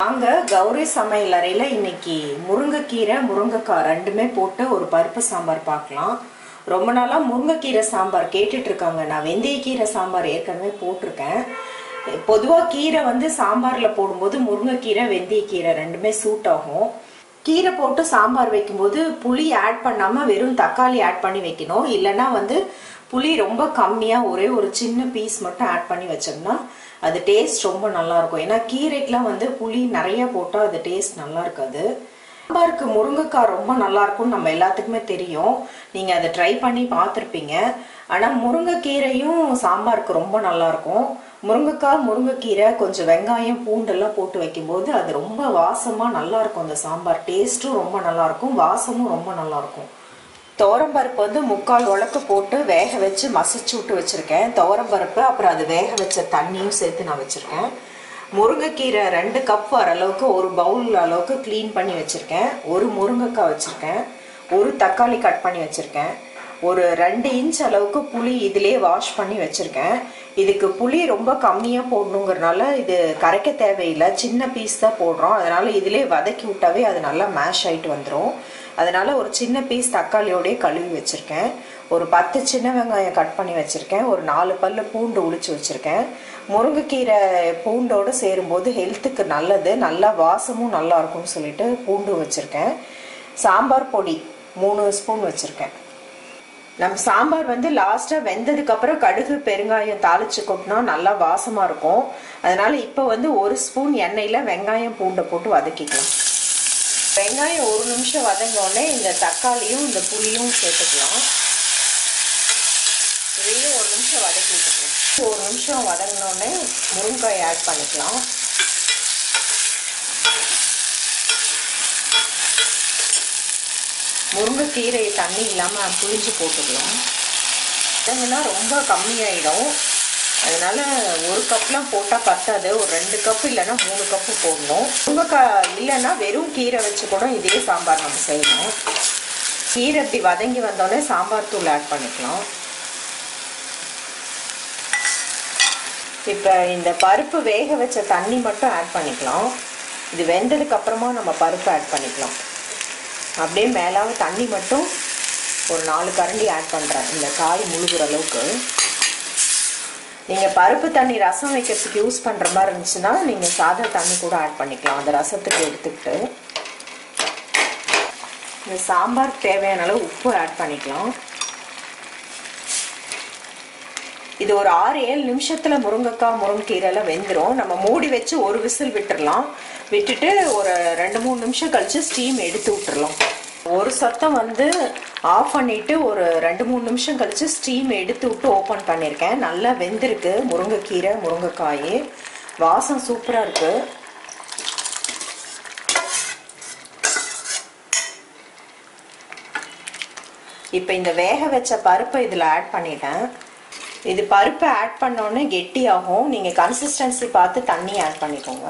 அங்க கௌரி சமையல் அறையில இன்னைக்கு முருங்கைக்கீரை முருங்கைக்காய் ரெண்டுமே போட்டு ஒரு பருப்பு சாம்பார் பார்க்கலாம் ரொம்ப நாளா முருங்கைக்கீரை சாம்பார் கேட்டுட்டு இருக்காங்க நான் வெந்தயக்கீரை சாம்பார் ஏற்கனவே போட்டிருக்கேன் பொதுவா கீரை வந்து சாம்பார்ல போடும்போது முருங்கைக்கீரை வெந்தயக்கீரை ரெண்டுமே சூட் ஆகும் கீரை போட்டு சாம்பார் வைக்கும்போது புளி ஆட் பண்ணாம வெறும் தக்காளி ஆட் பண்ணி வைக்கணும் இல்லைன்னா வந்து புளி ரொம்ப கம்மியா ஒரே ஒரு சின்ன பீஸ் மட்டும் ஆட் பண்ணி வச்சோம்னா அது டேஸ்ட் ரொம்ப நல்லா இருக்கும் ஏன்னா கீரைக்கெல்லாம் வந்து புளி நிறைய போட்டால் அது டேஸ்ட் நல்லா இருக்காது சாம்பாருக்கு முருங்கைக்காய் ரொம்ப நல்லா இருக்கும்னு நம்ம எல்லாத்துக்குமே தெரியும் நீங்க அதை ட்ரை பண்ணி பார்த்துருப்பீங்க ஆனா முருங்கைக்கீரையும் சாம்பாருக்கு ரொம்ப நல்லா இருக்கும் முருங்கைக்காய் முருங்கைக்கீரை கொஞ்சம் வெங்காயம் பூண்டெல்லாம் போட்டு வைக்கும்போது அது ரொம்ப வாசமா நல்லா இருக்கும் அந்த சாம்பார் டேஸ்ட்டும் ரொம்ப நல்லா இருக்கும் வாசமும் ரொம்ப நல்லா இருக்கும் துவரம்பருப்பு வந்து முக்கால் உலக்கு போட்டு வேக வச்சு மசிச்சு விட்டு வச்சிருக்கேன் துவரம்பருப்பு அப்புறம் அது வேக வச்ச தண்ணியும் சேர்த்து நான் வச்சிருக்கேன் முருங்கைக்கீரை ரெண்டு கப் வர அளவுக்கு ஒரு பவுல் அளவுக்கு க்ளீன் பண்ணி வச்சிருக்கேன் ஒரு முருங்கைக்காய் வச்சிருக்கேன் ஒரு தக்காளி கட் பண்ணி வச்சிருக்கேன் ஒரு ரெண்டு இன்ச் அளவுக்கு புளி இதிலே வாஷ் பண்ணி வச்சிருக்கேன் இதுக்கு புளி ரொம்ப கம்மியாக போடணுங்கிறனால இது கரைக்க தேவையில்லை சின்ன பீஸ் தான் போடுறோம் அதனால இதிலே வதக்கி விட்டாவே அது நல்லா மேஷ் ஆயிட்டு வந்துடும் அதனால ஒரு சின்ன பீஸ் தக்காளியோடய கழுவி வச்சிருக்கேன் ஒரு பத்து சின்ன வெங்காயம் கட் பண்ணி வச்சிருக்கேன் ஒரு நாலு பல்லு பூண்டு உளிச்சு வச்சிருக்கேன் முருங்கைக்கீரை பூண்டோடு சேரும்போது ஹெல்த்துக்கு நல்லது நல்லா வாசமும் நல்லா இருக்கும்னு சொல்லிட்டு பூண்டு வச்சிருக்கேன் சாம்பார் பொடி மூணு ஸ்பூன் வச்சிருக்கேன் நம்ம சாம்பார் வந்து லாஸ்டா வெந்ததுக்கு அப்புறம் கடுகு பெருங்காயம் தாளிச்சு கொட்டினா நல்லா வாசமா இருக்கும் அதனால இப்போ வந்து ஒரு ஸ்பூன் எண்ணெயில வெங்காயம் பூண்டை போட்டு வதக்கிக்கலாம் வெங்காயம் ஒரு நிமிஷம் வதங்கினோடனே இந்த தக்காளியும் இந்த புளியும் சேர்த்துக்கலாம் இதையும் ஒரு நிமிஷம் வதக்கி விட்டுக்கலாம் ஒரு நிமிஷம் வதங்கினோடனே முருங்காய் ஆட் பண்ணிக்கலாம் முருங்கைக்கீரை தண்ணி இல்லாமல் புளிஞ்சு போட்டுக்கலாம் வதங்கினா ரொம்ப கம்மியாயிடும் அதனால ஒரு கப்லாம் போட்டால் பத்தாது ஒரு ரெண்டு கப்பு இல்லைன்னா மூணு கப்பு போடணும் முருங்கைக்காய் இல்லைன்னா வெறும் கீரை வச்சு கூட இதே சாம்பார் நம்ம செய்யணும் கீரை இப்படி வதங்கி வந்தோடனே சாம்பார் தூள் ஆட் பண்ணிக்கலாம் இப்போ இந்த பருப்பு வேக வச்ச தண்ணி மட்டும் ஆட் பண்ணிக்கலாம் இது வெந்ததுக்கு அப்புறமா நம்ம பருப்பு ஆட் பண்ணிக்கலாம் அப்படியே மேலாக தண்ணி மட்டும் ஒரு நாலு கரண்டி ஆட் பண்ணுறேன் இந்த காய் முழுகிற அளவுக்கு நீங்கள் பருப்பு தண்ணி ரசம் வைக்கிறதுக்கு யூஸ் பண்ணுற மாதிரி இருந்துச்சுன்னா நீங்கள் சாதா தண்ணி கூட ஆட் பண்ணிக்கலாம் அந்த ரசத்துக்கு எடுத்துக்கிட்டு இந்த சாம்பார் தேவையான அளவு உப்பு ஆட் பண்ணிக்கலாம் இது ஒரு ஆறு ஏழு நிமிஷத்துல முருங்கைக்காய் முருங்கைக்கீரைலாம் வெந்துடும் நம்ம மூடி வச்சு ஒரு விசில் விட்டுறலாம் விட்டுட்டு ஒரு ரெண்டு மூணு நிமிஷம் கழிச்சு ஸ்டீம் எடுத்து விட்டுறலாம் ஒரு சத்தம் வந்து ஆஃப் பண்ணிட்டு ஒரு ரெண்டு மூணு நிமிஷம் கழிச்சு ஸ்டீம் எடுத்து விட்டு ஓப்பன் பண்ணியிருக்கேன் நல்லா வெந்திருக்கு முருங்கைக்கீரை முருங்கைக்காய் வாசம் சூப்பராக இருக்கு இப்போ இந்த வேக வச்ச பருப்பை இதில் ஆட் பண்ணிட்டேன் இது பருப்பை ஆட் பண்ணோன்னே கெட்டியாகும் நீங்கள் கன்சிஸ்டன்சி பார்த்து தண்ணி ஆட் பண்ணிக்கோங்க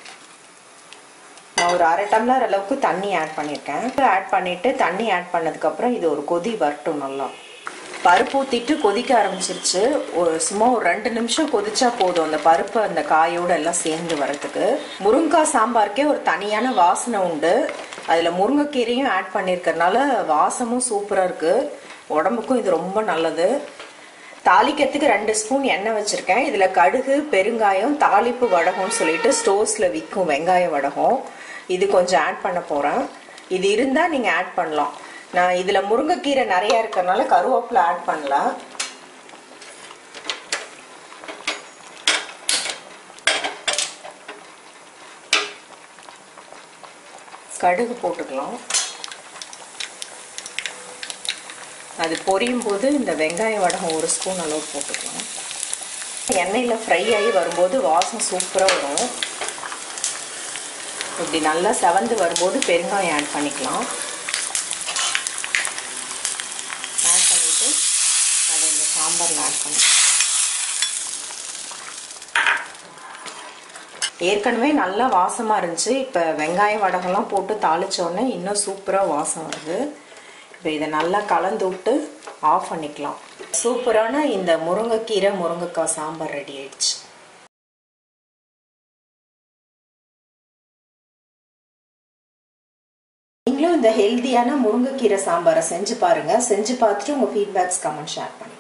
நான் ஒரு அரை டம்ளர் அளவுக்கு தண்ணி ஆட் பண்ணியிருக்கேன் ஆட் பண்ணிவிட்டு தண்ணி ஆட் பண்ணதுக்கப்புறம் இது ஒரு கொதி வரட்டும் நல்லா பருப்பு ஊற்றிட்டு கொதிக்க ஆரம்பிச்சிருச்சு ஒரு சும்மா ஒரு ரெண்டு நிமிஷம் கொதிச்சா போதும் அந்த பருப்பு அந்த காயோடு எல்லாம் சேர்ந்து வரதுக்கு முருங்காய் சாம்பாருக்கே ஒரு தனியான வாசனை உண்டு அதில் முருங்கைக்கீரையும் ஆட் பண்ணியிருக்கறனால வாசமும் சூப்பராக இருக்குது உடம்புக்கும் இது ரொம்ப நல்லது தாளிக்கிறதுக்கு ரெண்டு ஸ்பூன் எண்ணெய் வச்சுருக்கேன் இதில் கடுகு பெருங்காயம் தாளிப்பு வடகம்னு சொல்லிட்டு ஸ்டோர்ஸில் விற்கும் வெங்காய வடகம் இது கொஞ்சம் ஆட் பண்ண போகிறேன் இது இருந்தால் நீங்கள் ஆட் பண்ணலாம் நான் இதில் முருங்கைக்கீரை நிறையா இருக்கிறனால கருவேப்பிலை ஆட் பண்ணல கடுகு போட்டுக்கலாம் அது பொரியும் போது இந்த வெங்காய வடகம் ஒரு ஸ்பூன் அளவு போட்டுக்கலாம் எண்ணெயில் ஃப்ரை ஆகி வரும்போது வாசம் சூப்பராக வரும் இப்படி நல்லா செவந்து வரும்போது பெருங்காயம் ஆட் பண்ணிக்கலாம் ஆட் பண்ணிவிட்டு அதை இந்த சாம்பாரில் ஆட் பண்ணிக்கலாம் ஏற்கனவே நல்லா வாசமாக இருந்துச்சு இப்போ வெங்காயம் வடகம்லாம் போட்டு தாளித்தோடனே இன்னும் சூப்பராக வாசம் வருது இப்போ இதை நல்லா கலந்து விட்டு ஆஃப் பண்ணிக்கலாம் சூப்பரான இந்த முருங்கைக்கீரை முருங்கைக்காய் சாம்பார் ரெடி ஆயிடுச்சு நீங்களும் இந்த ஹெல்த்தியான முருங்கைக்கீரை சாம்பாரை செஞ்சு பாருங்க செஞ்சு பார்த்துட்டு உங்க ஃபீட்பேக்ஸ் கமெண்ட் ஷேர் பண்ணுங்க